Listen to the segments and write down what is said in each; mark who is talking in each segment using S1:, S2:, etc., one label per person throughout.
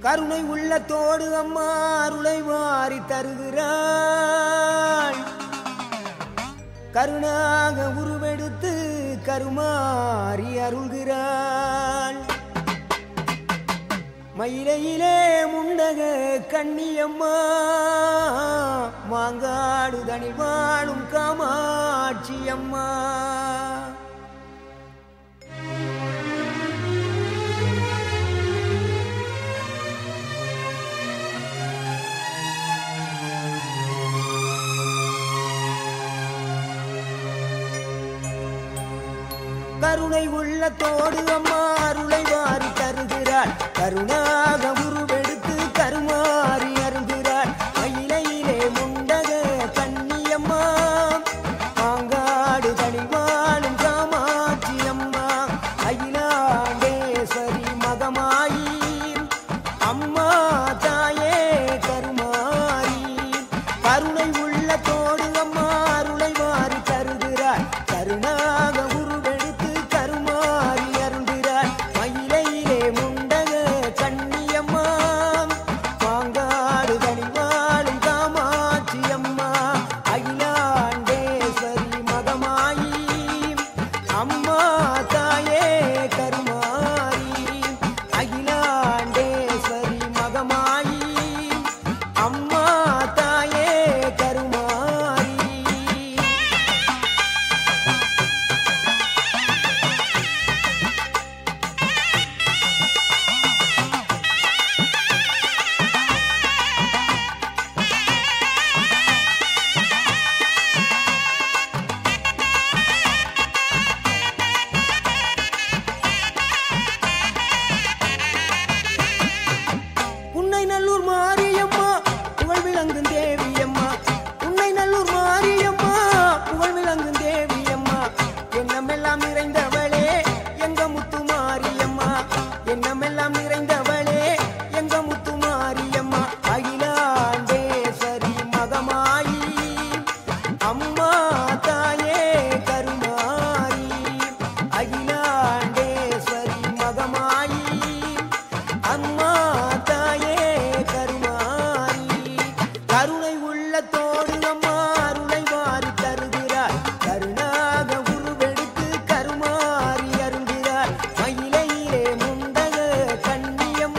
S1: கருணை உள்ளத்தோடு அம்மா அருளை வாரி தருகிறாள் கருணாக உருவெடுத்து கருமாறி அருள்கிறாள் மயிலையிலே முண்டக கண்ணியம்மா மாங்காடு தனில் வாழும் காமாட்சி அம்மா கருணை உள்ளத்தோடு அம்மா அருளை வாரி தருகிறாள் கருணாக உருவெடுத்து கருமாறி அருகிறாள் மயிலையிலே முண்டக கண்ணியம்மா மாங்காடு தனி வாழும் காமாட்சி அம்மா அகிலாண்டேஸ்வரி மகமாயி அம்மா தாயே கருமாரி கருணை உள்ளத்தோடு அம்மா அருளை வாரி தருகிறாள் கருணாக உருவெடுத்து கருமாறி அருள்கிறாள் மயிலையிலே முண்டக கண்ணியம்மா மாங்காடு தனி வாழும் காமாட்சி அம்மா அகிலாண்டேஸ்வரி மகமாயி அம்மா தாயே கருமாரி அகிலாண்டேஸ்வரி மகமாயி அம்மா தாயே கருமாரி உன்னை நல்லூர் மாரியம்மா புகழ் விளங்கும் தேவியம்மா உன்னை நல்லூர் மாரியம்மா புகழ் விளங்கும் தேவியம்மா எண்ணமெல்லாம் நிறைந்தவளே எங்க முத்து மாரியம்மா எண்ணமெல்லாம் நிறைந்தவளே எங்க முத்து மாரியம்மா அகிலாண்டேஸ்வரி மகமாயி அம்மா தாயே கருமாரி அகிலாண்டேஸ்வரி மகமாயி அம்மா தாயே கருமாரி கருணை உள்ளத்தோடு அம்மா அருளை வாரி தருகிறார் கருணாக உருவெடுத்து கருமாறி அருள்கிறார் மயிலையிலே முண்டக கண்ணியம்மா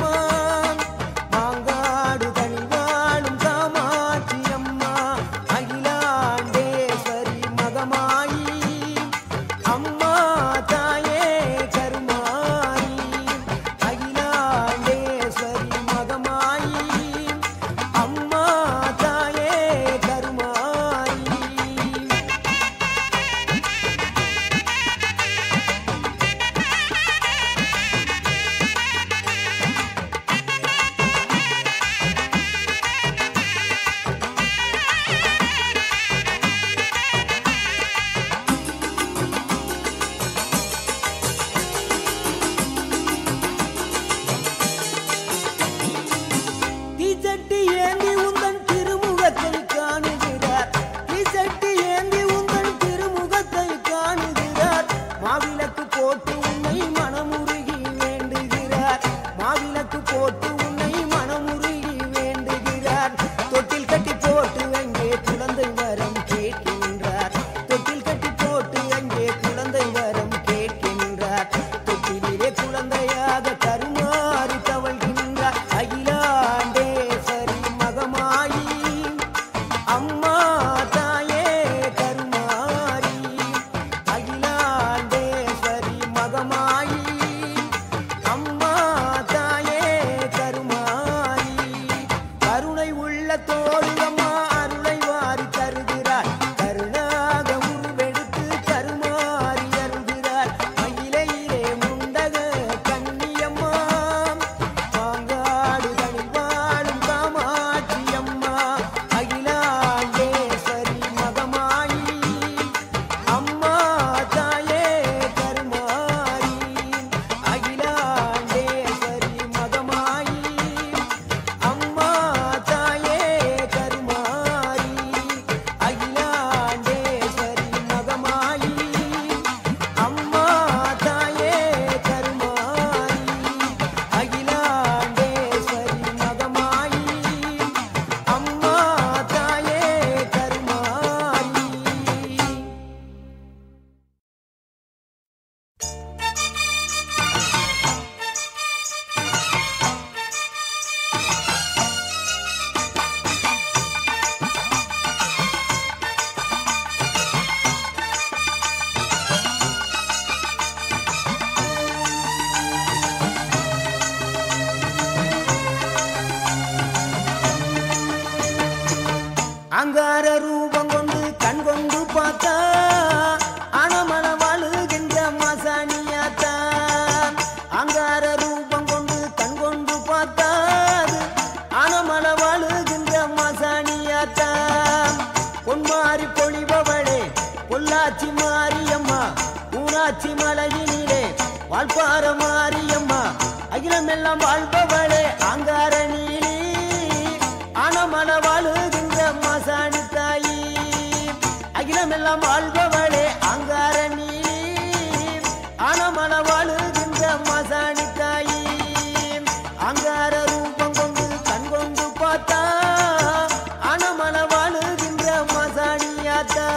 S1: வால்பார மாரியம்மா அகிலமெல்லாம் வாழ்பவளே அங்கார நீலி ஆனமல வாழுகின்ற மாசாணி தாயி அகிலமெல்லாம் வாழ்பவளே அங்கார நீலி ஆனமல வாழுகின்ற மாசாணி தாயி அங்கார ரூபம் கொண்டு கண் கொண்டு பார்த்தா ஆனமல வாழுகின்ற மாசாணியாத்தா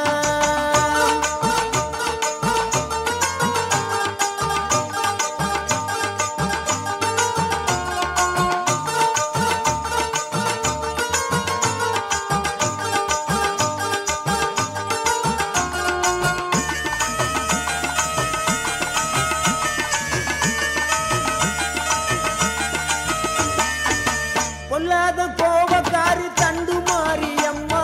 S1: பொல்லாத கோபக்காரி தண்டு மாரியம்மா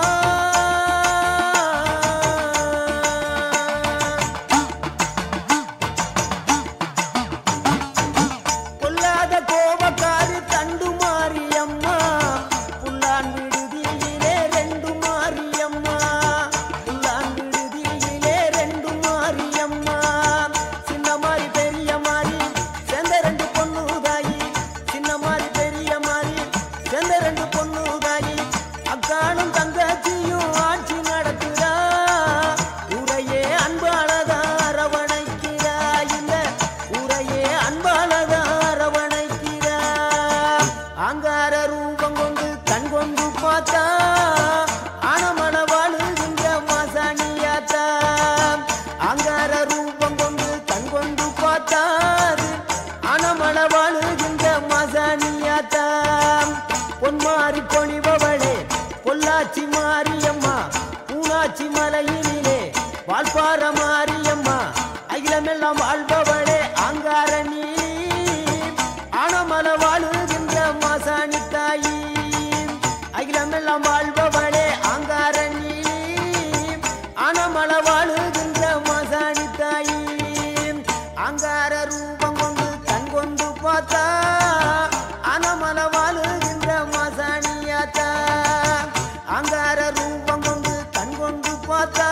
S1: பொல்லாத கோபக்காரி தண்டு மாரியம்மா புல்லான் விடுதியிலே ரெண்டு மாரியம்மா புல்லான் விடுதியிலே ரெண்டு மாரியம்மா சின்ன மாதிரி பெரிய மாதிரி சேர்ந்த ரெண்டு பொண்ணு தாயி சின்ன மாதிரி பெரிய மாதிரி சேர்ந்த ரெண்டு பொண்ணு தாயி அக்கானும் தங்கச்சியும் ஆட்சி நடக்குதா உரையே அன்பாளதா அரவணைக்கிறா இந்த உரையே அன்பாளதா அரவணைக்கிறா அங்கார ரூபம் கொண்டு கண் கொண்டு பார்த்தா ஆனமன வாழுகின்ற மாசாணியாத்தா அங்கார ரூபம் கொண்டு கண் கொண்டு பார்த்தாது ஆனமன வாழுகின்ற மாசாணியாத்தா பொன்மாரி பொழிபவளே பொள்ளாச்சி மாரியம்மா பூனாச்சி மலையினிலே வால்பார மாரியம்மா அகிலமெல்லாம் வாழ்பவளே அங்கார நீலி ஆனமல வாழுகின்ற மாசாணி தாயி அகிலமெல்லாம் வாழ்பவளே அங்கார நீலி ஆனமல வாழுகின்ற மாசாணி தாயி அங்கார ரூபம் கொண்டு கண் கொண்டு பார்த்தா அனமல வாழுகின்ற மாசாணியாத்தா அங்கார ரூபம் கொண்டு கண் கொண்டு பார்த்தா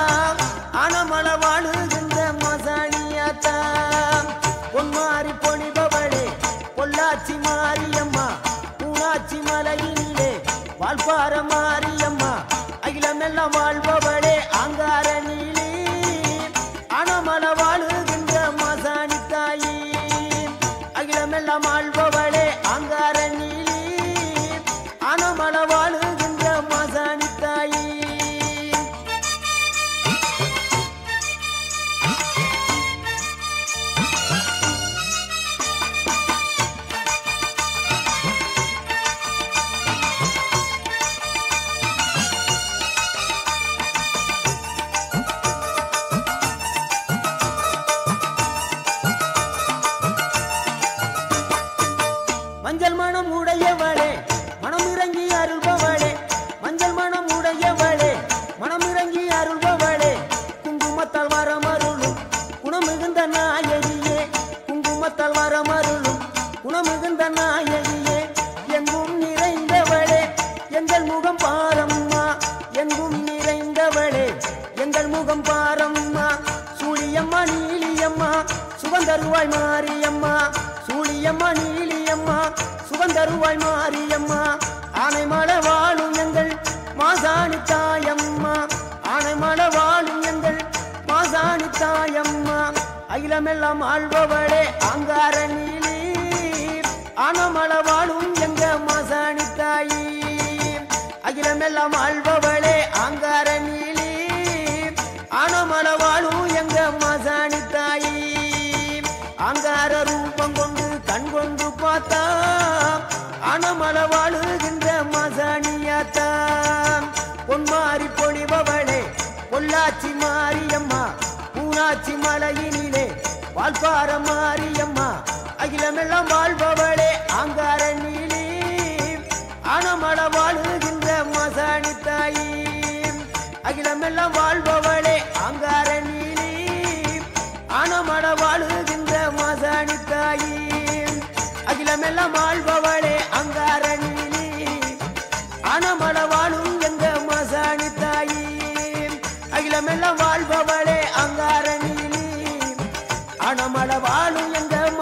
S1: அனமல வாழுகின்ற மாசாணியாத்தா பொன்மாரி பொழிபவளே பொள்ளாச்சி மாரியம்மா பூனாச்சி மலையினிலே வால்பார மாரியம்மா அகிலமெல்லாம் வாழ்பவளே அங்கார நீலி அனமல வாழுகின்ற மாசாணி தாயி அகிலமெல்லாம் ஆள்பவளே அங்கார நீலி அனமல வாழுகின்ற மாசாணி தாயி மஞ்சள் மனம் உடையவளே மனம் இறங்கி அருள்பவளே மஞ்சள் மனம் உடையவளே மனம் இறங்கி அருள்பவளே குங்குமத்தால் வரமருளும் குணமிகுந்த நாயகியே குங்குமத்தால் வரமருளும் குணமிகுந்த நாயகியே எங்கும் நிறைந்தவளே எங்கள் முகம் பாரம்மா எங்கும் நிறைந்தவளே எங்கள் முகம் பாரம்மா சூழியம்மா நீலியம்மா சுகந்தருவாய் மாரியம்மா சூழியம்மா நீலியம்மா சுகந்தருவாய் மாரியம்மா ஆனைமலை வாழும் எங்கள் மாசாணி தாயம்மா ஆனைமலை வாழும் எங்கள் மாசாணி தாயம்மா அகிலமெல்லாம் ஆள்பவளே அங்கார நீலி ஆனமல வாழும் எங்க மாசாணி தாயி அகிலமெல்லாம் ஆள்பவளே அங்கார நீலி ஆனமல வாழும் எங்க மாசாணி தாயி அங்கார ரூபம் கொண்டு கண் கொண்டு பார்த்தா அனமல வாழுகின்ற மாசாணியாத்தா பொன்மாரி பொழிபவளே பொள்ளாச்சி மாரியம்மா பூனாச்சி மலையினிலே வால்பார மாரியம்மா அகிலமெல்லாம் வாழ்பவளே அங்கார நீலி அனமல வாழுகின்ற மாசாணி தாயி அகிலமெல்லாம் வாழ்பவளே அங்கார நீலி ஆனமட வாழுகின்ற மாசாணி தாயி அகிலமெல்லாம் ஆள்பவளே அங்கார நீலி ஆனமட வாழும் எங்க மாசாணி தாயி அகிலமெல்லாம் வாழ்பவளே அங்கார நீலி அனமட வாழும் எங்க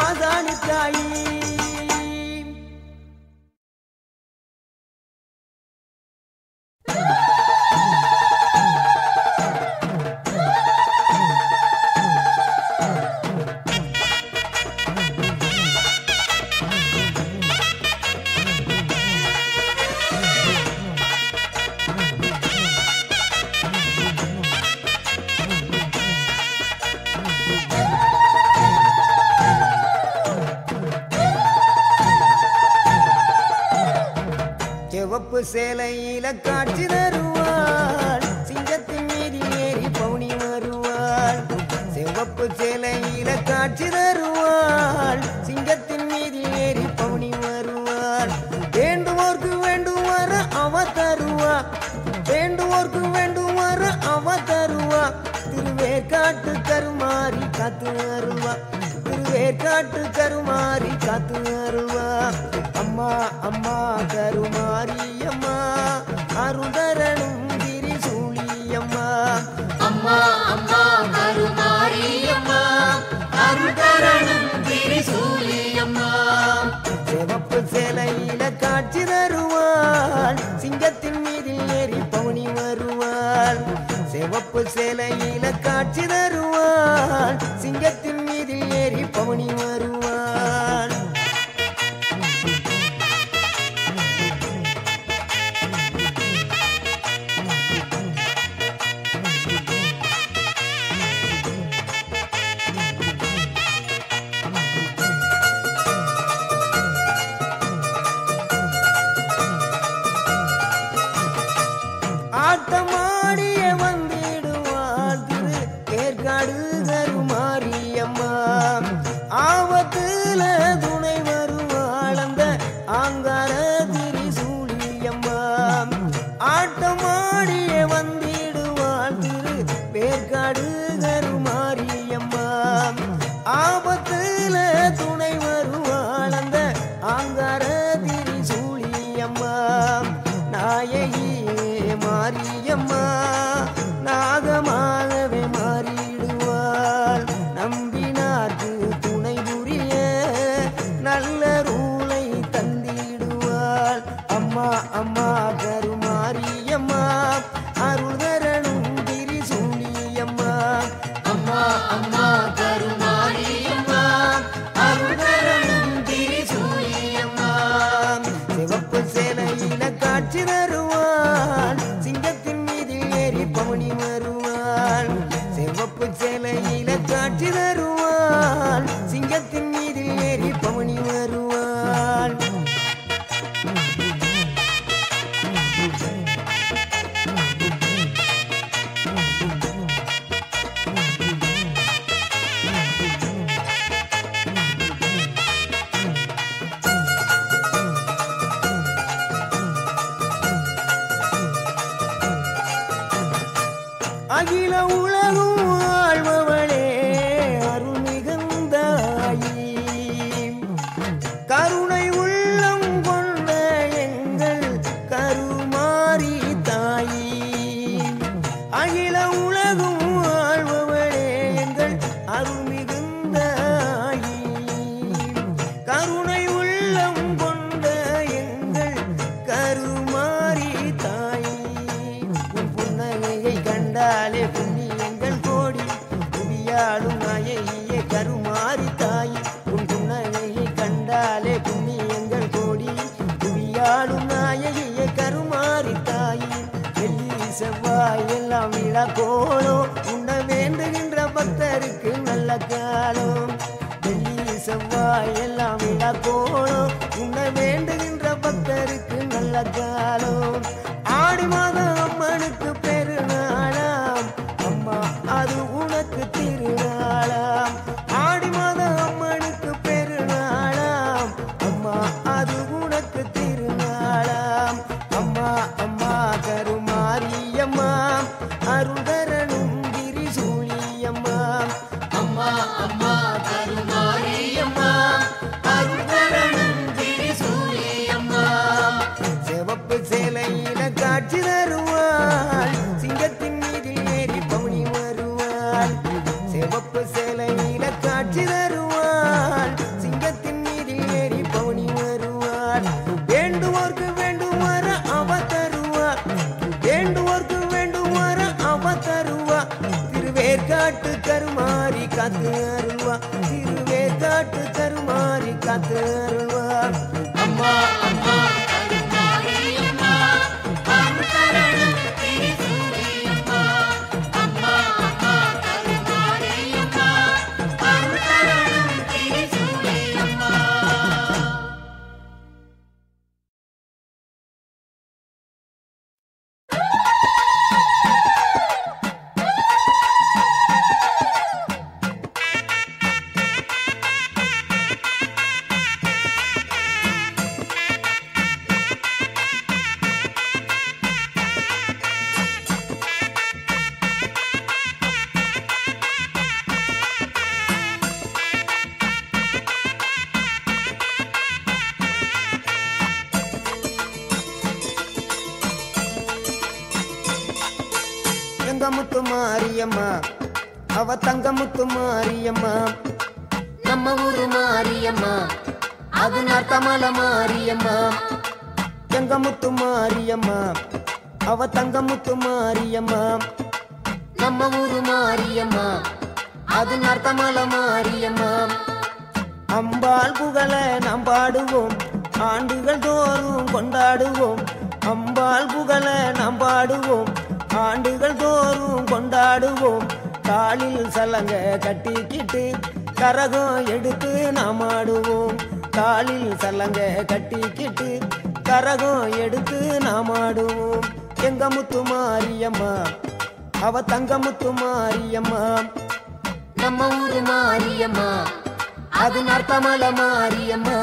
S1: சிவப்பு சேலையில காட்சி தருவாள் சிங்கத்தின் மீதி ஏறி பவுனி வருவாள் சிவப்பு சேலையில காட்சி தருவாள் சிங்கத்தின் மீதி ஏறி பவுனி வருவாள் வேண்டுவோர்க்கு வேண்டுமாற அவ தருவா வேண்டுவோர்க்கு வேண்டுமாற அவ தருவா திருவேற்காட்டு கருமாறி காத்து வருவா திருவேற்காட்டு கருமாறி காத்து வருவா அம்மா அம்மா கருமாரி அம்மா அருதரணும் திரிசூலி அம்மா
S2: அம்மா அம்மா கருமாரியம்மா அருள்தரணும் திரிசூலியம்மா
S1: சிவப்பு சேலையில காட்சி தருவாள் சிங்கத்தின் மீதில் ஏறி பவுனி வருவாள் சிவப்பு சேலையில காட்சி தருவாள் சிங்கத்தின் மீதில் ஏறி பவுனி வருவாள் ஆட்டமாடிய வந்திடுவாள் திரு ஏற்காடு கருமாரியம்மா ஆபத்துல துணை வருவாள் அந்த ஆங்கார திரிசூலியம்மா ஆட்டமாடிய வந்திடுவாள் திரு வேற்காடு கருமாரியம்மா ஆபத்துல துணை வருவாள் அந்த ஆங்கார திரிசூலியம்மா நாயகியே மாரியம்மா நாகமாகவே மாறிடுவாள் நம்பினார்க்கு துணை புரிய நல்ல ரூலை தந்திடுவாள் அம்மா அம்மா கருமாரியம்மா அருள்தரணும் திரிசூலியம்மா
S2: அம்மா அம்மா கருமாரியம்மா அருள்தரணும் திரிசூலியம்மா
S1: சிவப்பு சேலையில காட்சி தருவாள் சிங்கத்தின் மீதில் ஏறி பவனி வருவாள் சிவப்பு சேலையில காட்சி தருவாள் சிங்கத்தின் மீதில் ஏறி பவனி வருவாள் அகில உலகும் வாழ்பவளே அருள் மிகுந்தாயி கருணை உள்ளம் கொண்ட எங்கள் கருமாரி தாயி அகில உலகும் வாழ்பவளே எங்கள் அருள் மிகுந்தாயி கருணை உள்ளம் கொண்ட எங்கள் கருமாரி தாயி உன் புன்னகையை கண்டாலே புண்ணியங்கள் கோடி புவியாடும் நாயகியே கருமாரி தாயி உன் புன்னகையை கண்டாலே புண்ணியங்கள் கோடி புவியாடும் நாயகியே கருமாரி தாயி வெள்ளி செவ்வாய் எல்லாம் விழா கோலம் உண்ண வேண்டுகின்ற பக்தருக்கு நல்ல காலம் வெள்ளி செவ்வாய் எல்லாம் விழா கோலம் உண்ண வேண்டுகின்ற பக்தருக்கு நல்ல காலம் ஆடி மாதம் அம்மனுக்கு பெருநாளாம் அம்மா அது உனக்கு திருநாளாம் ஆடி மாதம் அம்மனுக்கு பெருநாளாம் அம்மா அது உனக்கு திருநாளாம் அம்மா அம்மா கருமாரியம்மா அருள்தரணும் கிரிசூலியம்மா
S2: அம்மா அம்மா கருமாரியம்மா அருள்தரணும் திரிசூலியம்மா
S1: சிவப்பு சேலையில காட்சி தருவாள் சிங்கத்தின் மீதில் ஏறி பவுனி வருவாள் சிவப்பு சேலையில காட்சி தருவாள் சிங்கத்தின் மீதில் ஏறி பவுனி வருவாள் வேண்டுவோர்க்கு வேண்டுமாற அவ தருவா வேண்டுவோர்க்கு வேண்டுமாற அவ தருவா திருவேற்காட்டு கருமாறி காத்து அருள்வா திருவேற்காட்டு கருமாறி காத்து அருள்வா
S2: அம்மா அம்மா
S1: செங்கமுத்து மாரியம்மா அவ தங்கமுத்து மாரியம்மா
S2: நம்ம ஊரு மாரியம்மா அது நர்த்தமல மாரியம்மா
S1: செங்கமுத்து மாரியம்மா அவ தங்கமுத்து மாரியம்மா
S2: நம்ம ஊரு மாரியம்மா அது நர்த்தமல மாரியம்மா
S1: அம்பாள் புகழ நாம் பாடுவோம் ஆண்டுகள் தோறும் கொண்டாடுவோம் அம்பாள் புகழ நாம் பாடுவோம் ஆண்டுகள் தோறும் கொண்டாடுவோம் காலில் சலங்க கட்டிக்கிட்டு கரகம் எடுத்து நாம் ஆடுவோம் காலில் சலங்க கட்டிக்கிட்டு கரகம் எடுத்து நாம் ஆடுவோம் எங்க முத்து மாரியம்மா அவ தங்கமுத்து மாரியம்மா
S2: நம்ம ஊரு மாரியம்மா அது நர்த்தமல மாரியம்மா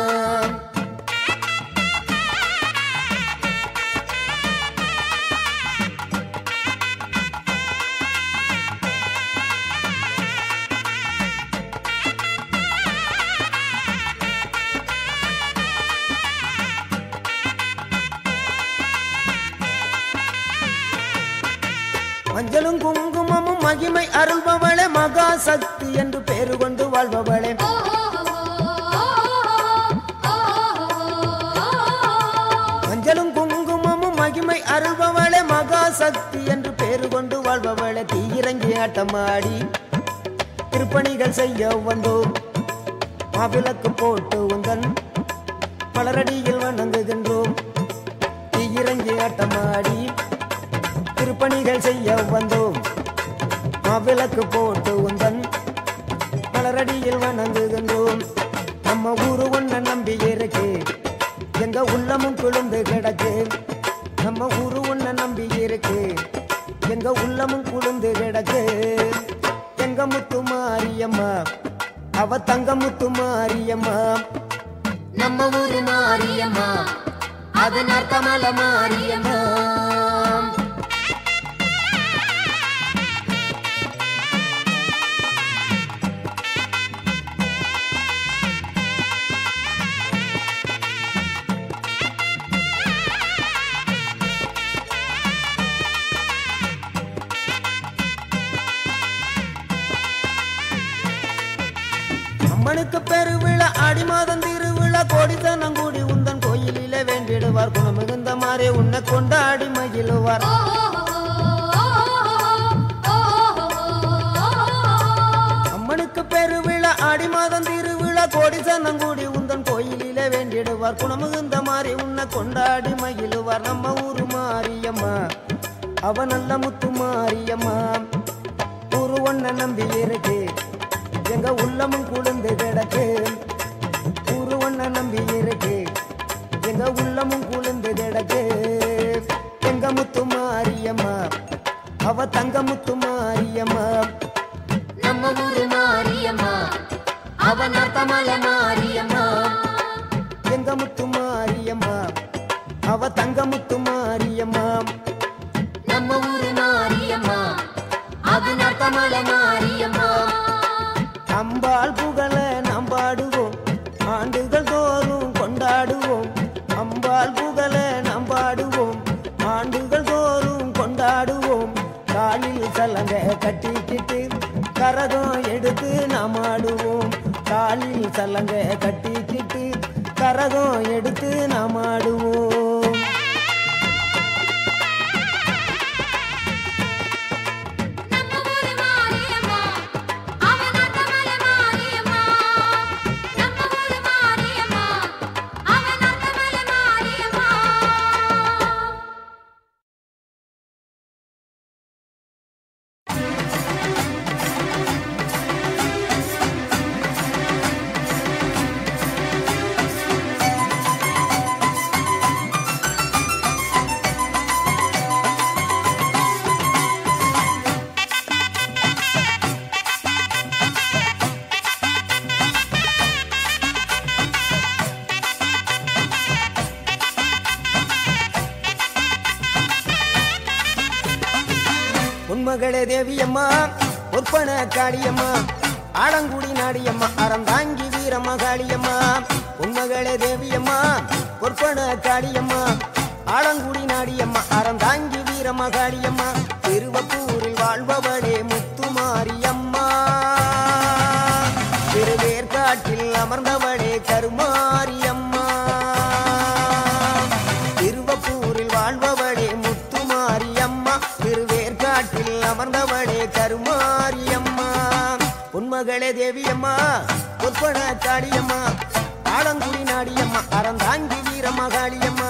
S1: மஞ்சளும் குங்குமமும் மகிமை அருள்பவளே மகா சக்தி என்று பேரு கொண்டு வாழ்பவளே மஞ்சளும் குங்குமமும் மகிமை அருள்பவளே மகா சக்தி என்று பேரு கொண்டு வாழ்பவளே தீயிறங்கி ஆட்டமாடி திருப்பணிகள் செய்ய வந்தோம் மாவிளக்கு போட்டு உந்தன் மலரடியில் வணங்குகின்றோம் தீயிறங்கி ஆட்டமாடி திருப்பணிகள் செய்ய வந்தோம் மாவிளக்கு போட்டு உந்தன் மலரடியில் வணங்குகின்றோம் நம்ம ஊரு ஒன்ன நம்பி இருக்கு எங்க உள்ளமும் குளிர்ந்து கிடக்கு நம்ம ஊரு ஒன்ன நம்பி இருக்கு எங்க உள்ளமும் குளிர்ந்து கிடக்கு எங்க முத்து மாரியம்மா அவ தங்க முத்து மாரியம்மா
S2: நம்ம ஊரு மாரியம்மா அது நர்த்தமல மாரியம்மா
S1: அம்மனுக்கு பெருவிழா ஆடி மாதம் திருவிழா கோடித்தனம் கூடி உந்தன் கோயிலிலே வேண்டிடுவார் குணமிகுந்த மாறே உன்னை கொண்டாடி மகிழுவார் அம்மனுக்கு பெருவிழா ஆடி மாதம் திருவிழா கோடி சனம் கூடி உந்தன் கோயிலிலே வேண்டிடுவார் குணமிகுந்த மாறி உன்னை கொண்டாடி மகிழுவார் நம்ம ஊரு மாரியம்மா அவ நல்ல முத்து மாரியம்மா ஊரு ஒன்ன நம்பி இருக்கு எங்க உள்ளமும் குளிர்ந்து கிடக்கு ஊரு ஒன்ன நம்பி இருக்கு எங்க உள்ளமும் குளிர்ந்து கிடக்கு எங்க முத்து மாரியம்மா அவ தங்க முத்து மாரியம்மா
S2: நம்ம ஊரு மாரியம்மா அவ நர்த்தமல மாரியம்மா
S1: எங்க முத்து மாரியம்மா அவ தங்க முத்து மாரியம்மா
S2: நம்ம ஊரு மாரியம்மா அது நர்த்தமல மாரியம்மா
S1: அம்பாள் புகழ நாம் பாடுவோம் ஆண்டுகள் தோறும் கொண்டாடுவோம் அம்பாள் புகழ நாம் பாடுவோம் ஆண்டுகள் தோறும் கொண்டாடுவோம் காலில் சலங்க கட்டிக்கிட்டு கரகம் எடுத்து நாம் ஆடுவோம் காலில் சலங்க கட்டிக்கிட்டு கரகம் எடுத்து நாம் ஆடுவோம்
S2: நம்ம ஊரு மாரியம்மா அவ நர்த்தமல மாரியம்மா நம்ம ஊரு மாரியம்மா அவ நர்த்தமல மாரியம்மா
S1: உன்மகளே தேவியம்மா ஒற்பன காளியம்மா ஆலங்குடி நாடியம்மா அறந்தாங்கி வீரம்மா காளியம்மா உன்மகளே தேவியம்மா ஒற்பன காளியம்மா ஆலங்குடி நாடியம்மா அறந்தாங்கி வீர வீரமகாளியம்மா திருவப்பூரில் வாழ்பவளே முத்துமாரியம்மா திருவேற்காட்டில் அமர்ந்தவளே கருமாரியம்மா திருவப்பூரில் வாழ்பவளே முத்துமாரியம்மா திருவேற்காட்டில் அமர்ந்தவளே கருமாரியம்மா உன்மகளே தேவியம்மா பொற்பன காளியம்மா ஆலங்குடி நாடியம்மா அறந்தாங்கி வீரமகாளியம்மா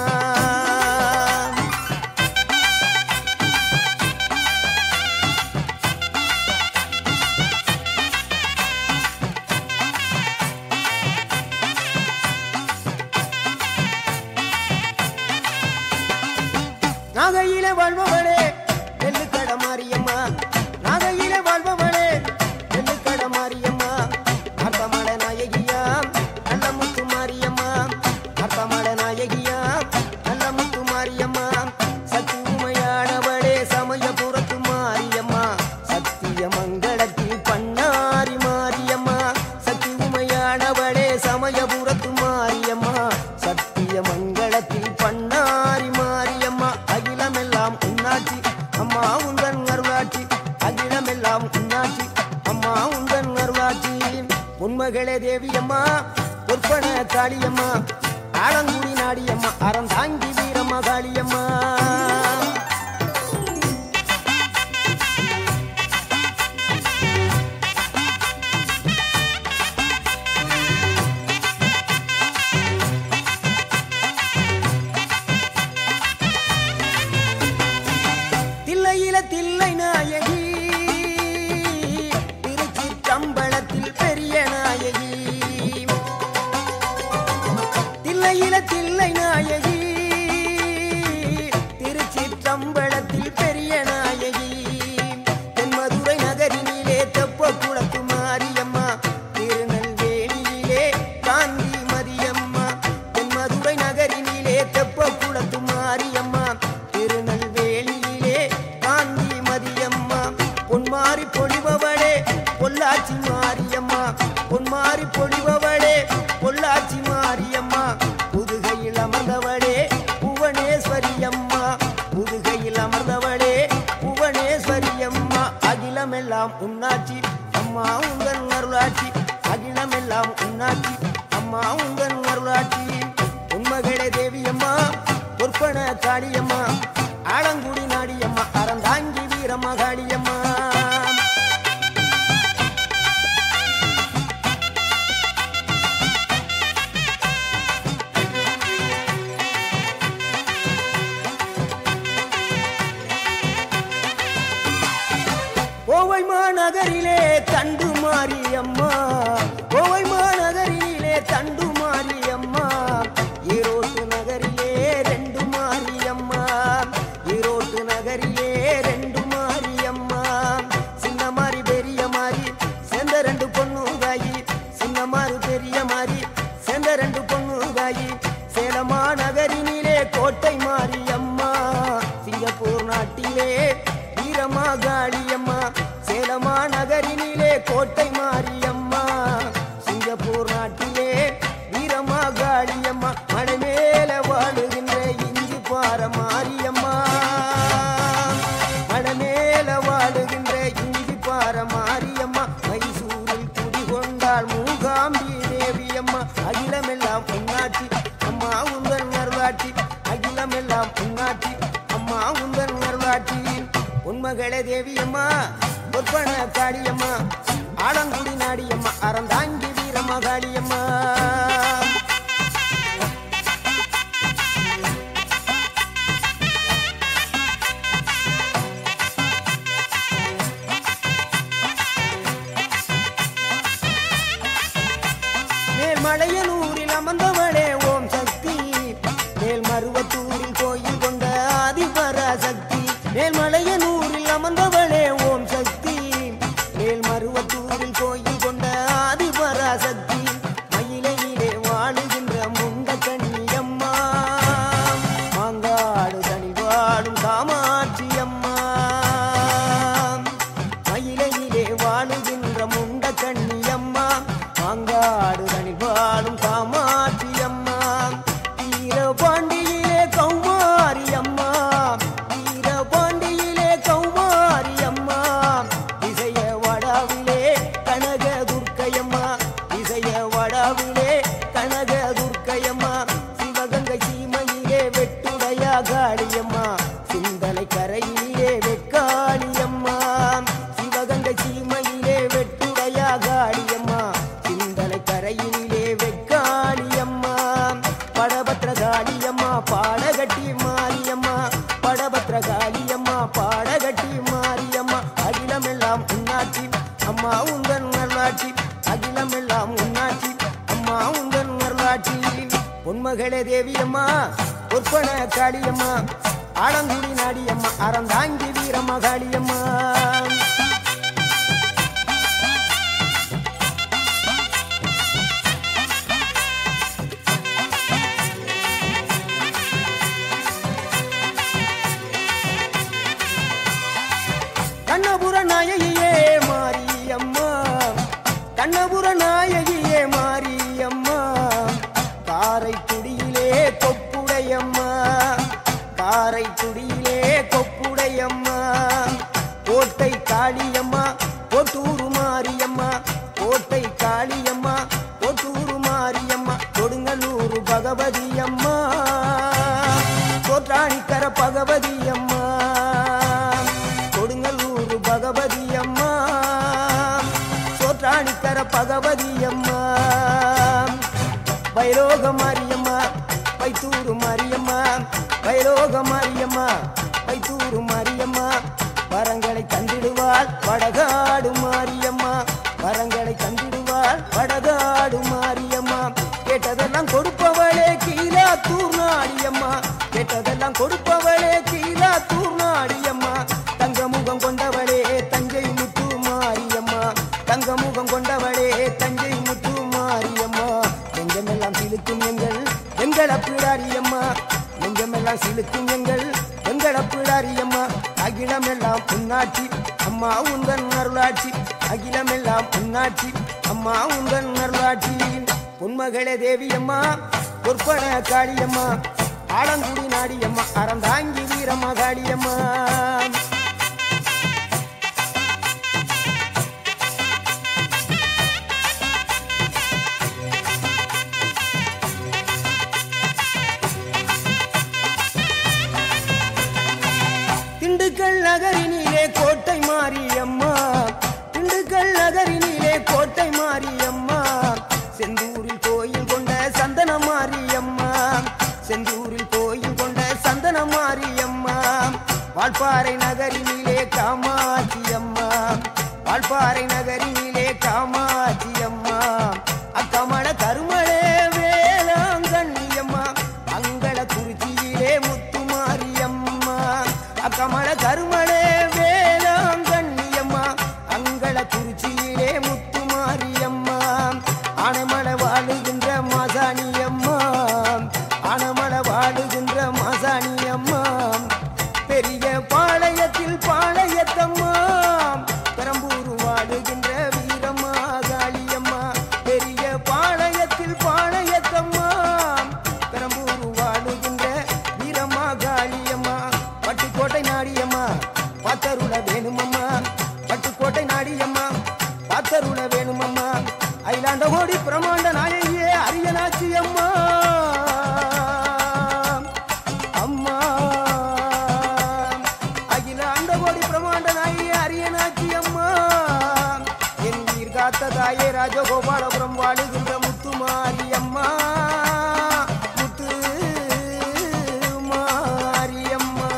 S1: நாகையிலே வாழ்பவளே நெல்லுக்கட மாரியம்மா நாகையிலே வாழ்பவளே நெல்லுக்கட மாரியம்மா அர்த்தமட நாயகியா நல்ல முத்து மாரியம்மா அர்த்தமட நாயகியா நல்ல முத்து மாரியம்மா சக்தி உமையானவளே சமயபுரத்து மாரியம்மா சத்திய மங்களத்தில் பண்ணாரி மாரியம்மா சக்தி உமையானவளே சமயபுரத்து மாரியம்மா சத்திய மங்களத்தில் பண்ணாரி மாரியம்மா அகிலமெல்லாம் உன்னாட்சி அம்மா உந்தன் அருளாட்சி அகிலமெல்லாம் உன்னாட்சி அம்மா உந்தன் அருளாட்சி உண்மகளே தேவியம்மா பொற்பன காளியம்மா ஆலங்குடி நாடியம்மா அறந்தாங்கி வீரம்மா காளியம்மா தில்லையில தில்லை நாயகி திருச்சி கம்பளத்தில் பெரிய நாயகி தில்லையில தில்லை நாயகி திருச்சி கம்பளத்தில் பெரிய நாயகி தென்மதுரை நகரினிலே தெப்ப குளத்து மாரியம்மா திருநெல்வேலியிலே காந்தி மதியம்மா தென்மதுரை நகரினிலே தெப்ப குளத்து மாரியம்மா திருநெல்வேலியிலே காந்தி மதியம்மா பொன்மாரி பொழிபவளே பொள்ளாச்சி மாரியம்மா பொன்மாரி பொழிபவளே பொள்ளாச்சி மாரியம்மா புதுகையில் அமர்ந்தவளே புவனேஸ்வரி அம்மா புதுகையில் அமர்ந்தவளே புவனேஸ்வரி அம்மா அகிலமெல்லாம் உன்னாட்சி அம்மா உங்கள் அருளாட்சி அகிலமெல்லாம் உன்னாட்சி அம்மா உங்கள் அருளாட்சி உண்மகளே தேவியம்மா பொற்பன காளியம்மா ஆலங்குடி நாடியம்மா அறந்தாங்கி வீரம்மா காளியம்மா கோவை மாநகரிலே தண்டு மாரியம்மா கோவை மாநகரிலே தண்டு மாரியம்மா ஈரோட்டு நகரிலே ரெண்டு மாரியம்மா ஈரோட்டு நகரிலே ரெண்டு மாரியம்மா சின்ன மாறி பெரிய மாறி சேர்ந்த ரெண்டு பொண்ணு காயி சின்ன மாறு பெரிய மாறி சேர்ந்த ரெண்டு பொண்ணு காயி சேலமா நகரினிலே கோட்டை மாரியம்மா சிங்கப்பூர் நாட்டிலே வீரமா காளியம்மா சேலமா நகரினிலே கோட்டை மாரியம்மா சிங்கப்பூர் நாட்டிலே வீரமா காளியம்மா மலை மேல வாழுகின்ற இஞ்சி பார மாரியம்மா மலை மேல வாழுகின்ற இஞ்சி பார மாரியம்மா மைசூரில் குடிகொண்டாள் மூகாம்பி தேவியம்மா அகிலமெல்லாம் பொன்னாட்சி அம்மா உங்கள் நர்வாட்சி அகிலமெல்லாம் பொன்னாட்சி அம்மா உங்கள் நர்வாட்சி உண்மகளே தேவியம்மா பொற்பன காளியம்மா ஆலங்குடி நாடியம்மா அறந்தாங்கி வீரம்மா காளியம்மா மேல்மலையனூரில் அமர்ந்தவளே ஓம் சக்தி மேல்மருவத்தூரில் கோயில் கொண்ட ஆதிபராசக்தி மேல்மலையனூரில் அமர்ந்தவளே ஓம் சக்தி மேல்மருவத்தூரில் கோயில் கொண்ட ஆதிபராசக்தி மயிலையில் வெட்டுடையம்மா சிவகங்கை சீமையிலே வெட்டுடையா காளியம்மா சிந்தலை கரையிலே வெக்காளியம்மா சிவகங்கை சீமையிலே வெட்டுடையா காளியம்மா சிந்தலை கரையிலே வெக்காளியம்மா படபத்திர காளியம்மா பாடகட்டி மாரியம்மா படபத்திர காளியம்மா பாடகட்டி மாரியம்மா அகிலமெல்லாம் உன்னாட்சி அம்மா உந்தன் நல்லாட்சி அகிலமெல்லாம் உன்னாட்சி அம்மா உந்தன் நல்லாட்சி பொன்மகளே தேவியம்மா பொற்பன காளியம்மா ஆலங்குடி நாடியம்மா அறந்தாங்கி வீரம்மா காளியம்மா கண்ணபுர நாயகியே மாரியம்மா கண்ணபுர நாயகியே மாரியம்மா காரைக்குடியிலே கொப்புடையம்மா காரைக்குடியிலே கொப்புடையம்மா கோட்டை காளியம்மா கோட்டூரு மாரியம்மா கோட்டை காளியம்மா கோட்டூரு மாரியம்மா கொடுங்கல்லூர் பகவதி அம்மா கோற்றாணிக்கர பகவதி அம்மா கொடுங்கல்லூர் பகவதி அம்மா சோற்றாணிக்கர பகவதி அம்மா வைரோக மாரியம்மா வைத்தூரு மாரியம்மா வைரோக மாரியம்மா வைத்தூரு மாரியம்மா வரங்களை தந்திடுவாள் வடகாடு மாரியம்மா வரங்களை தந்திடுவாள் வடகாடு மாரியம்மா கேட்டதெல்லாம் கொடுப்பவளே கீழா தூர்நாடியம்மா கேட்டதெல்லாம் கொடுப்பவளே கீழா தூர்நாடியம்மா தங்க முகம் கொண்டவளே தஞ்சை முத்து மாரியம்மா தங்க முகம் கொண்டவளே தஞ்சை முத்து மாரியம்மா நெஞ்சமெல்லாம் சிலுக்கும் எங்கள் எங்கள் அப்பிடாரியம்மா நெஞ்சமெல்லாம் சிலுக்கும் எங்கள் எங்கள் அப்பிடாரியம்மா அகிலமெல்லாம் உன்னாட்சி அம்மா உந்தன் அருளாட்சி அகிலமெல்லாம் உன்னாட்சி அம்மா உந்தன் அருளாட்சி பொன்மகளே தேவியம்மா பொற்பன காளியம்மா ஆலங்குடி நாடியம்மா அறந்தாங்கி வீரம்மா காளியம்மா திண்டுக்கல் நகரினிலே கோட்டை மாரியம்மா திண்டுக்கல் நகரினிலே கோட்டை மாரியம்மா செந்தூரில் கோயில் கொண்ட சந்தன மாரியம்மா செந்தூரில் கோயில் கொண்ட சந்தன மாரியம்மா வால்பாறை நகரினிலே காமாட்சி அம்மா வால்பாறை நகரினிலே காமாட்சி அம்மா அக்கமல கருமளே வேளாங்கண்ணியம்மா அங்கள குறிச்சியிலே முத்துமாரியம்மா அக்கமல கருமளே வேளாங்கண்ணியம்மா அங்கள குறிச்சியிலே முத்துமாரியம்மா ஆனைமலை வாழுகின்ற மாசாணியம்மா ஆனைமலை வாழுகின்ற மாசாணியம்மா பெரிய பாளையத்தில் பாளையத்தம்மா பெரம்பூர் வாழுகின்ற வீரம்மா காளியம்மா பெரிய பாளையத்தில் பாளையத்தம்மா பெரம்பூர் வாழுகின்ற வீரம்மா காளியம்மா பட்டுக்கோட்டை நாடியம்மா பாத்தருள வேணுமம்மா பட்டுக்கோட்டை நாடியம்மா பாத்தருள வேணுமம்மா அயிலாண்ட கோடி பிரமாண்ட நாயகியே அரியனாச்சி அம்மா அம்மா அகிலாண்ட கோடி பிரமாண்ட நாயகியே அரியனாச்சி அம்மா என் உயிர் காத்த தாயே ராஜகோபாலபுரம் வாழுகின்ற முத்துமாரி அம்மா முத்து மாரியம்மா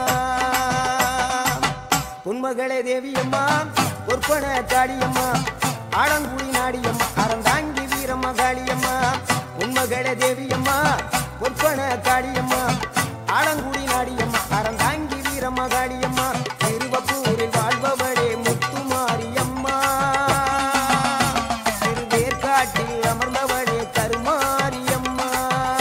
S1: உன்மகளே தேவியம்மா பொற்பன காளியம்மா ஆலங்குடி நாடியம்மா அறந்தாங்கி வீரம்மா காளியம்மா உன்மகளே தேவியம்மா பொற்பன காளியம்மா ஆலங்குடி நாடியம்மா அறந்தாங்கி வீரம்மா காளியம்மா திருவப்பூரில் வாழ்பவளே முத்துமாரியம்மா திருவேற்காட்டில் அமர்ந்தவளே கருமாரியம்மா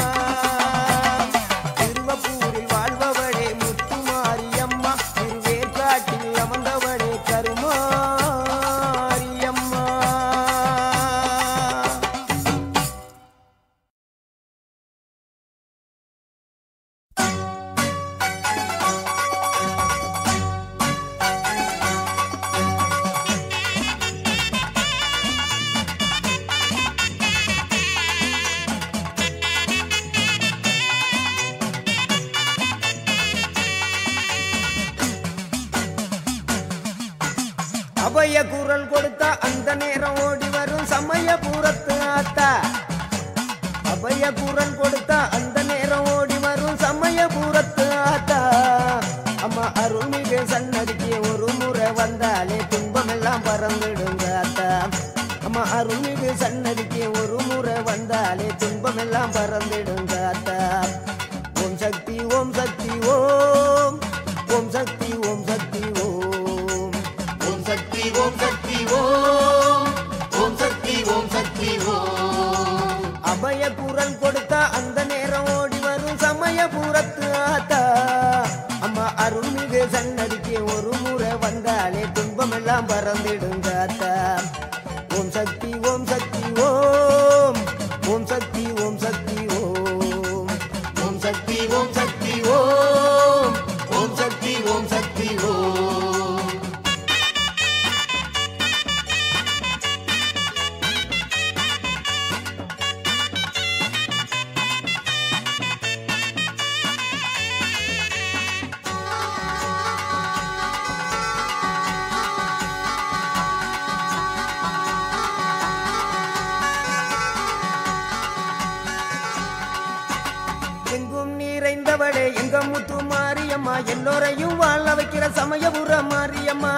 S1: திருவப்பூரில் வாழ்பவளே முத்துமாரியம்மா திருவேற்காட்டில் அமர்ந்தவளே கருமாரியம்மா அபய குரல் கொடுத்தா அந்த நேரம் ஓடி வரும் சமயபுரத்து ஆத்தா அபய குரல் கொடுத்தா அந்த நேரம் ஓடி வரும் சமயபுரத்து ஆத்தா அம்மா அருள்மிகு சன்னதிக்கு ஒரு முறை வந்தாலே துன்பம் எல்லாம் பறந்துடுங்க ஆத்தா அம்மா அருள்மிகு சன்னதிக்கு ஒரு முறை வந்தாலே துன்பம் எல்லாம் பறந்துடுங்க ஆத்தா ஓம் சக்தி ஓம் சக்தி ஓம் ஓம் சக்தி ஓம் சக்தி ஓம்
S3: ஓம் சக்தி ஓம் சக்தி ஓம் ஓம் சக்தி ஓம் சக்தி ஓம்
S1: அபய குரல் கொடுத்தா அந்த நேரம் ஓடி வரும் சமயபுரத்து ஆத்தா அம்மா அருள்மிகு சன்னதிக்கு ஒரு முறை வந்தாலே துன்பம் எல்லாம் பறந்துடுங்க ஆத்தா ஓம் சக்தி ஓம் சக்தி ஓம் ஓம் சக்தி ஓம் சக்தி ஓம்
S3: ஓம் சக்தி ஓம் சக்தி ஓம் ஓம் சக்தி ஓம் சக்தி ஓம்
S1: எங்கும் நிறைந்தவளே எங்க முத்து மாரியம்மா எல்லோரையும் வாழ வைக்கிற சமயபுர மாரியம்மா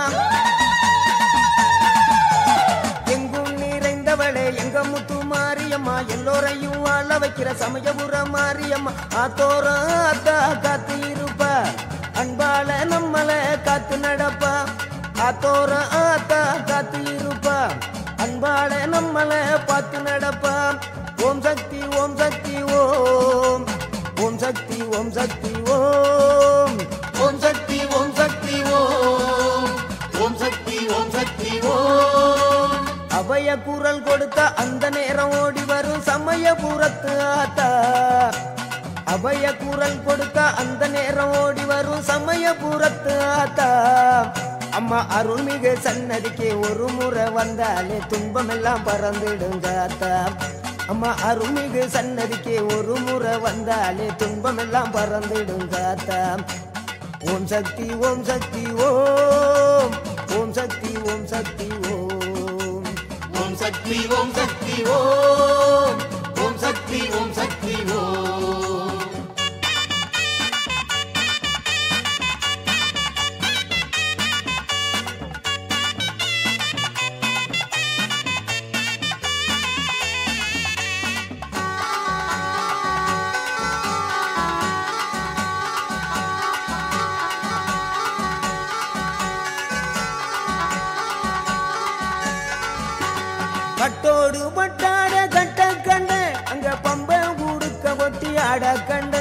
S1: எங்கும் நிறைந்தவளே எங்க முத்து மாரியம்மா எல்லோரையும் வாழ வைக்கிற சமயபுர மாரியம்மா ஆத்தோர ஆத்தா காத்து இருப்பா அன்பால நம்மள காத்து நடப்பா ஆத்தோர ஆத்தா காத்து இருப்பா அன்பால நம்மள பார்த்து நடப்பா ஓம் சக்தி ஓம் சக்தி ஓம் ஓம் சக்தி ஓம் சக்தி ஓம்
S3: ஓம் சக்தி ஓம் சக்தி ஓம் ஓம் சக்தி ஓம் சக்தி ஓம்
S1: அபய குரல் கொடுத்த அந்த நேரம் ஓடி வரும் சமயபுரத்து ஆத்தா அபய குரல் கொடுத்த அந்த நேரம் ஓடி வரும் சமயபுரத்து ஆத்தா அம்மா அருள்மிகு சன்னதிக்கு ஒரு முறை வந்தாலே துன்பம் எல்லாம் பறந்துடுங்க ஆத்தா அம்மா அருள்மிகு சன்னதிக்கு ஒரு முறை வந்தாலே துன்பம் எல்லாம் பறந்துடுங்க ஆத்தா ஓம் சக்தி ஓம் சக்தி ஓம் ஓம் சக்தி ஓம் சக்தி ஓம்
S3: ஓம் சக்தி ஓம் சக்தி ஓம் ஓம் சக்தி ஓம் சக்தி ஓம்
S1: கட்டோடு பட்டாட கட்ட கண்ட அங்க பம்ப குடுக்க ஒட்டி ஆட கண்ட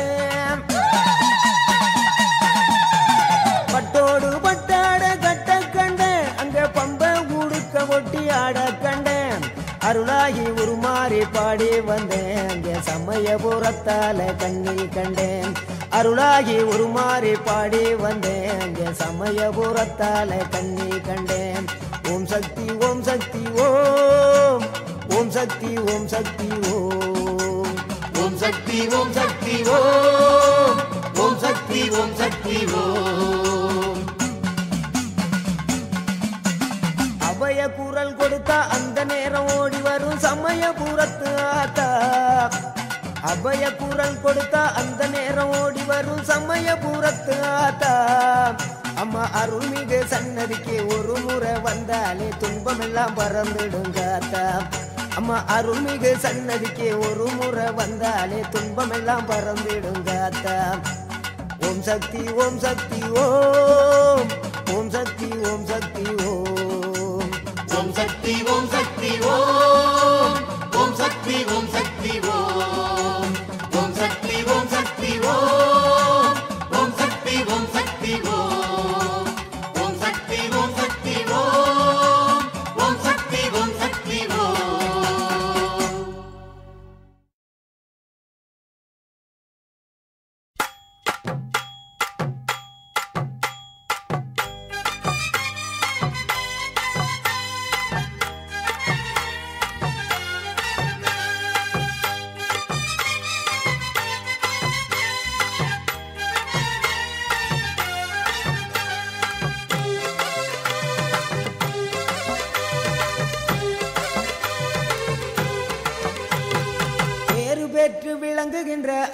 S1: பட்டோடு பட்டாட கட்ட கண்ட அங்க பம்ப குடுக்க ஒட்டி ஆட கண்ட அருளாகி உருமாறி பாடி வந்தேன் அங்க சமயபுரத்தால கண்ணில் கண்டேன் அருளாகி உருமாறி பாடி வந்தேன் அங்க சமயபுரத்தால கண்ணில் கண்டேன் ஓம் சக்தி ஓம் சக்தி ஓம் ஓம் சக்தி ஓம் சக்தி ஓம்
S3: ஓம் சக்தி ஓம் சக்தி ஓம் ஓம் சக்தி ஓம் சக்தி ஓம்
S1: அபய குரல் கொடுத்தா அந்த நேரம் ஓடி வரும் சமயபுரத்து ஆத்தா அபய குரல் கொடுத்தா அந்த நேரம் ஓடி வரும் சமயபுரத்து ஆத்தா அம்மா அருள்மிகு சன்னதிக்கு ஒரு முறை வந்தாலே துன்பம் எல்லாம் பறந்துடுங்க ஆத்தா அம்மா அருள்மிகு சன்னதிக்கு ஒரு முறை வந்தாலே துன்பம் எல்லாம் பறந்துடுங்க ஆத்தா ஓம் சக்தி ஓம் சக்தி ஓம் ஓம் சக்தி ஓம் சக்தி ஓம்
S3: ஓம் சக்தி ஓம் சக்தி ஓம் ஓம் சக்தி ஓம் சக்தி ஓம் ஓம் சக்தி ஓம் சக்தி ஓம் ஓம் சக்தி ஓம் சக்தி ஓம் ஓம் சக்தி ஓம் சக்தி ஓம் ஓம் சக்தி ஓம் சக்தி ஓம்
S2: ஓம்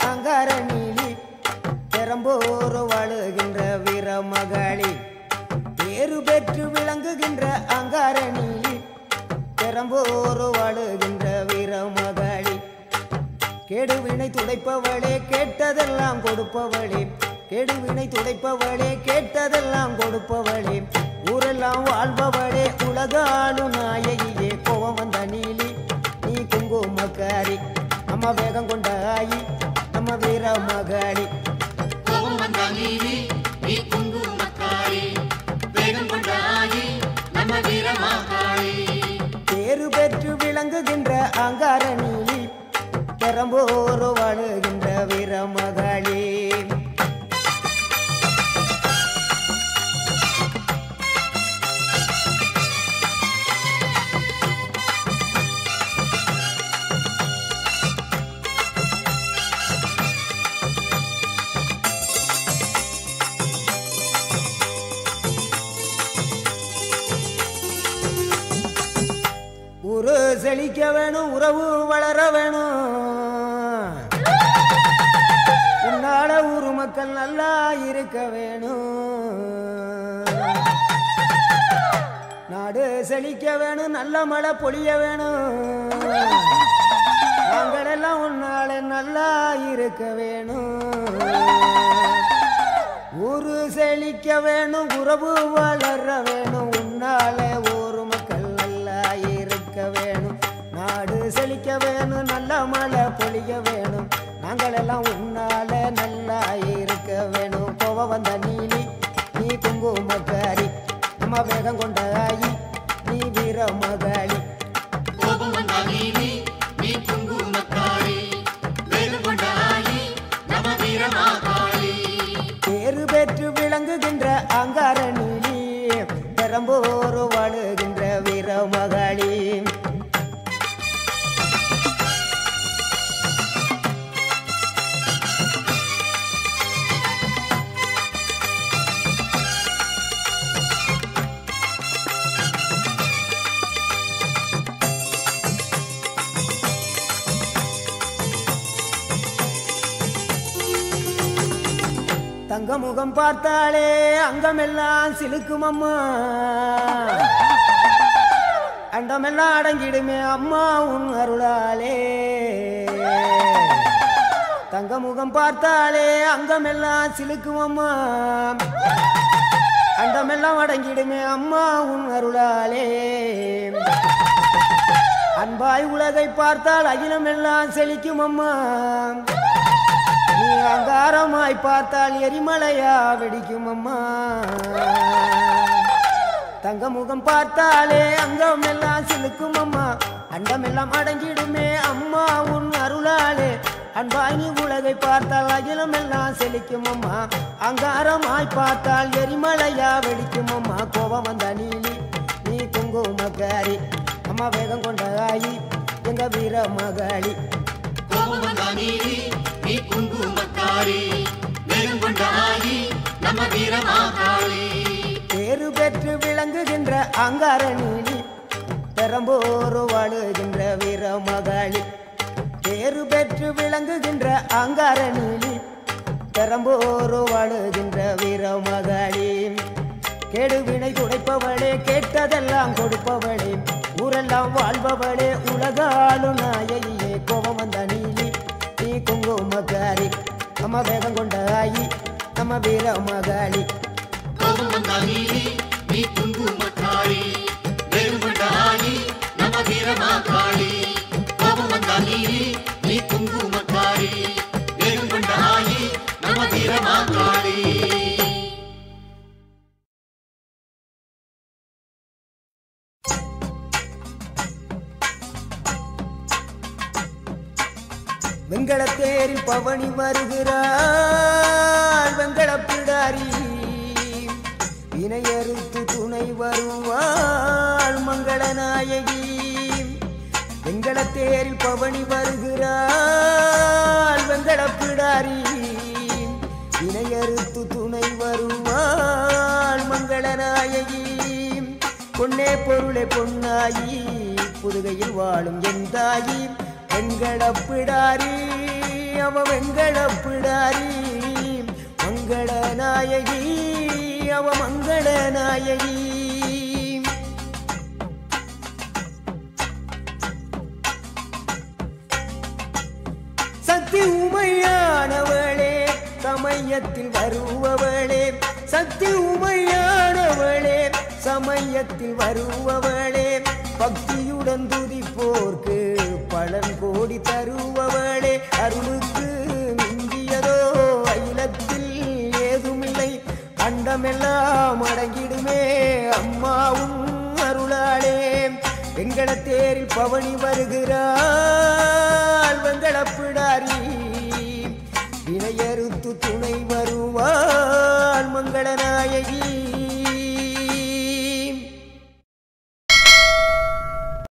S1: அங்கார நீலி பெரம்போரு வாழுகின்ற வீரமகளி பேரு பெற்று விளங்குகின்ற அங்கார நீலி பெரம்போரு வாழுகின்ற வீரமகளி கெடுவினை துடைப்பவளே கேட்டதெல்லாம் கொடுப்பவளே கெடுவினை துடைப்பவளே கேட்டதெல்லாம் கொடுப்பவளே ஊரெல்லாம் வாழ்பவளே உலகாளும் நாயகியே கோவம் வந்த நீலி நீ குங்குமக்காரி அம்மா வேகம் கொண்ட ஆயி நம்ம வீர மகாளி
S3: கோபம் வந்த நீதி நீ குங்குமக்காரி வேகம் கொண்டாயி நம்ம வீரமாகாளி
S1: பேரு பெற்று விளங்குகின்ற அங்கார நீலி பெரம்போரு வாழுகின்ற வீர மகாளி ஊரு செழிக்க வேணும் உறவு வளர வேணும் உன்னால ஊரு மக்கள் நல்லா இருக்க வேணும் நாடு செழிக்க வேணும் நல்ல மழை பொழிய வேணும் நாங்களெல்லாம் உன்னால நல்லா இருக்க வேணும் ஊரு செழிக்க வேணும் உறவு வளர வேணும் உன்னால ஊரு மக்கள் நல்லா இருக்க வேணும் நாடு செழிக்க வேணும் நல்ல மழை பொழிய வேணும் நாங்களெல்லாம் உன்னால நல்லா இருக்க வேணும் கோவ வந்த நீலி நீ குங்குமக்காரி நம்ம வேகம் கொண்ட ஆயி நீ வீர மகாளி
S3: கோபம் வந்த நீதி நீ குங்குமக்காரி வேகம் கொண்டாயி நம்ம வீரமாகாளி
S1: பேரு பெற்று விளங்குகின்ற அங்கார நீலி பெரம்போரு வாழுகின்ற வீர மகாளி தங்க முகம் பார்த்தாலே அங்கமெல்லாம் சிலுக்கும் அம்மா அண்டமெல்லாம் அடங்கிடுமே அம்மா உன் அருளாலே தங்க முகம் பார்த்தாலே அங்கமெல்லாம் சிலுக்கும் அம்மா அண்டமெல்லாம் அடங்கிடுமே அம்மா உன் அருளாலே அன்பாய் உலகை பார்த்தால் அகிலமெல்லாம் செழிக்கும் அம்மா நீ அங்காரமாய் பார்த்தால் எரிமலையா வெடிக்கும் அம்மா தங்க முகம் பார்த்தாலே அங்கம் எல்லாம் சிலுக்கும் அம்மா அண்டம் எல்லாம் அடங்கிடுமே அம்மா உன் அருளாலே அன்பாய் நீ உலகை பார்த்தால் அகிலம் எல்லாம் செழிக்கும் அம்மா அங்காரமாய் பார்த்தால் எரிமலையா வெடிக்கும் அம்மா கோபம் வந்த நீலி நீ குங்குமக்காரி அம்மா வேகம் கொண்ட ஆயி எங்க வீர மகாளி
S3: கோபம் வந்த நீதி நீ குங்குமக்காரி வேகம் கொண்டாயி நம்ம வீரமாகாளி
S1: பேரு பெற்று விளங்குகின்ற அங்கார நீலி பெரம்போரு வாழுகின்ற வீர மகாளி பேரு பெற்று விளங்குகின்ற அங்கார நீலி பெரம்போரு வாழுகின்ற வீர மகாளி கெடுவினை துடைப்பவளே கேட்டதெல்லாம் கொடுப்பவளே ஊரெல்லாம் வாழ்பவளே உலகாளும் நாயகியே கோபம் வந்த நீலி நீ குங்குமக்காரி நம்ம வேகம் கொண்ட ஆயி நம்ம வீர மகாளி
S3: கோபம் வந்த நீதி நீ குங்குமக்காரி வேகம் கொண்டாயி நம்ம வீரமாகாளி கோபம் வந்த நீதி நீ குங்குமக்காரி வேகம் கொண்டாயி நம்ம வீரமாகாளி
S1: வெங்கடத்தேரில் பவனி வருகிறாள் வெங்கடப்பிடாரி வினையறுத்து துணை வருவாள் மங்களநாயகி வெங்கடத்தேரில் பவனி வருகிறாள் வெங்கடப்பிடாரி வினையறுத்து துணை வருவாள் மங்களநாயகி பொன்னே பொருளே பொன்னாயி புதுகையில் வாழும் என் தாயி வெங்கடப்பிடாரி அவ வெங்கட பிடாரி மங்கள நாயகி அவ மங்கள நாயகி சக்தி உமையானவளே சமயத்தில் வருபவளே சக்தி உமையானவளே சமயத்தில் வருபவளே பக்தியுடன் துதிப்போர்க்கு பலன் கோடி தருபவளே அருளுக்கு மிஞ்சியதோ அகிலத்தில் ஏதுமில்லை அண்டமெல்லாம் அடங்கிடுமே அம்மாவும் அருளாளே வெங்கடத்தேரில் பவனி வருகிறார்